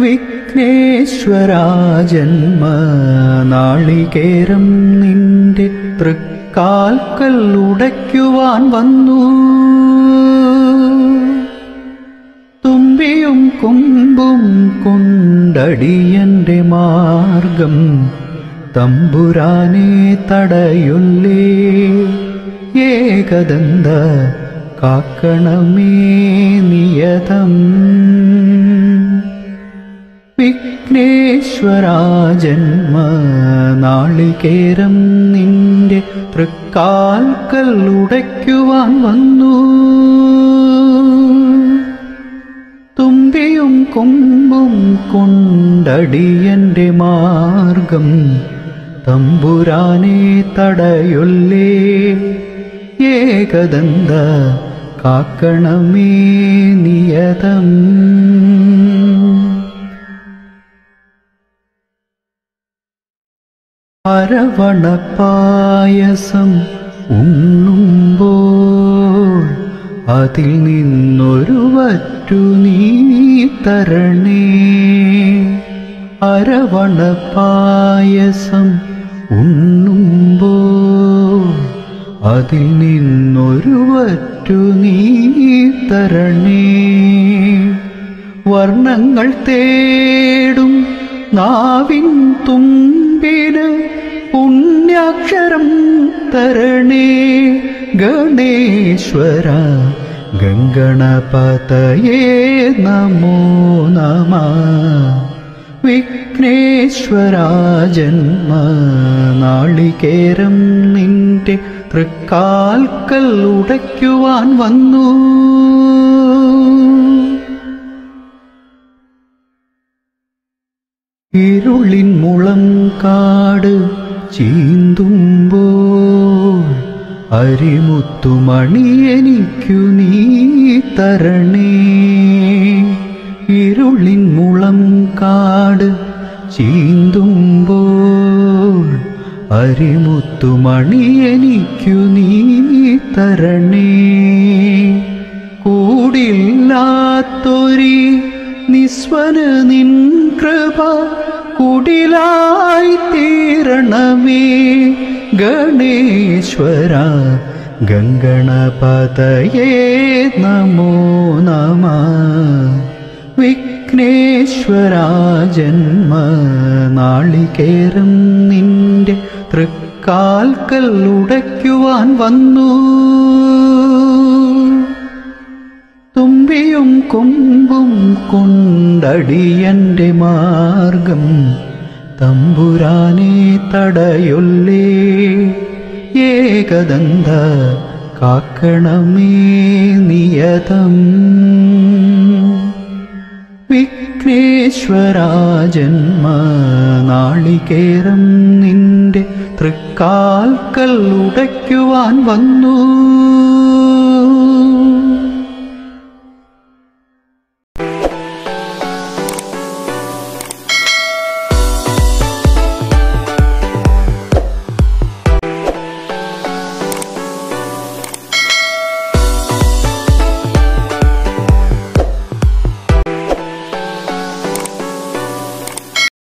വിഘ്നേശ്വരാജന്മ നാളികേരം നിന്റെ തൃക്കാൽക്കൽ ഉടയ്ക്കുവാൻ വന്നു തുമ്പിയും കുമ്പും കൊണ്ടടിയന്റെ മാർഗം തമ്പുരാനെ തടയൊല്ലേ ഏകദന്ത കാക്കണമേ നിയതം വിഘ്നേശ്വരാജന്മ നാളികേരം നിന്റെ തൃക്കാൽക്കൽ ഉടയ്ക്കുവാൻ വന്നു തുമ്പിയും കൊമ്പും കൊണ്ടടിയന്റെ മാർഗം തമ്പുരാനെ തടയൊല്ലേ ഏകദന്ത കാക്കണമേ നിയതം അരവണപ്പായസം ഉണ്ണുമ്പോൾ അതിൽ നിന്നൊരു വറ്റു നീ തരണേ അരവണപ്പായസം ഉണ്ണുമ്പോൾ അതിൽ നിന്നൊരു വറ്റു നീ തരണേ വർണ്ണങ്ങൾ തേടും നാവിൻ തുമ്പിന് പുണ്യാക്ഷരം തരണേ ഗണേശ്വര ഗംഗണപതയേ നമോ നമ വിഘ്നേശ്വരാജന്മ നാളികേരം നിന്റെ തൃക്കാൽക്കൽ ഉടയ്ക്കുവാൻ വന്നു ഇരുളിൻ മുളം കാട് ചീന്തുമ്പോൾ അരിമുത്തുമണി എനിക്കു നീ തരണേ ഇരുളിൻ മുളം കാട് ചീന്തുമ്പോൾ അരിമുത്തുമണി എനിക്കു നീ തരണേ കൂടില്ലാത്തൊരി നിസ്വന നിൻ കൃപ കുടിലായി തീരണമേ ഗണേശ്വര ഗംഗണപതയേ നമോ നമ വിഘ്നേശ്വരാജന്മ നാളികേരം നിന്റെ തൃക്കാൽക്കൽ ഉടയ്ക്കുവാൻ വന്നു തുമ്പിയും കൊമ്പും കൊണ്ടടിയന്റെ മാർഗം തമ്പുരാനെ തടയൊല്ലേ ഏകദന്ത കാക്കണമേ നിയതം വിഘ്നേശ്വരാജന്മ നാളികേരം നിന്റെ തൃക്കാൽക്കൽ ഉടയ്ക്കുവാൻ വന്നു